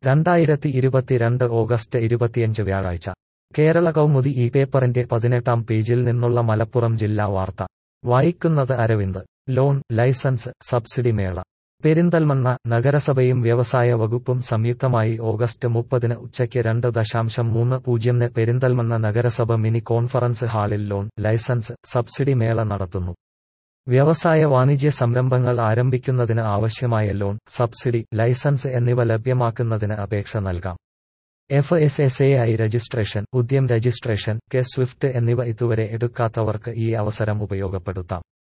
രണ്ടായിരത്തി ഇരുപത്തിരണ്ട് ഓഗസ്റ്റ് ഇരുപത്തിയഞ്ച് വ്യാഴാഴ്ച കേരള കൗമുദി ഈ പേപ്പറിന്റെ പതിനെട്ടാം പേജിൽ നിന്നുള്ള മലപ്പുറം ജില്ലാ വാർത്ത വായിക്കുന്നത് അരവിന്ദ് ലോൺ ലൈസൻസ് സബ്സിഡി മേള പെരിന്തൽമണ്ണ നഗരസഭയും വ്യവസായ വകുപ്പും സംയുക്തമായി ഓഗസ്റ്റ് മുപ്പതിന് ഉച്ചയ്ക്ക് രണ്ട് ദശാംശം മൂന്ന് പൂജ്യംന് പെരിന്തൽമണ്ണ നഗരസഭ മിനി കോൺഫറൻസ് ഹാളിൽ ലോൺ ലൈസൻസ് സബ്സിഡി മേള നടത്തുന്നു വ്യവസായ വാണിജ്യ സംരംഭങ്ങൾ ആരംഭിക്കുന്നതിന് ആവശ്യമായ ലോൺ സബ്സിഡി ലൈസൻസ് എന്നിവ ലഭ്യമാക്കുന്നതിന് അപേക്ഷ നൽകാം F S S A I registration Udyam registration K Swift എന്നിവ ഇതുവരെ എടുക്കാത്തവർക്ക് ഈ അവസരം ഉപയോഗപ്പെടുത്താം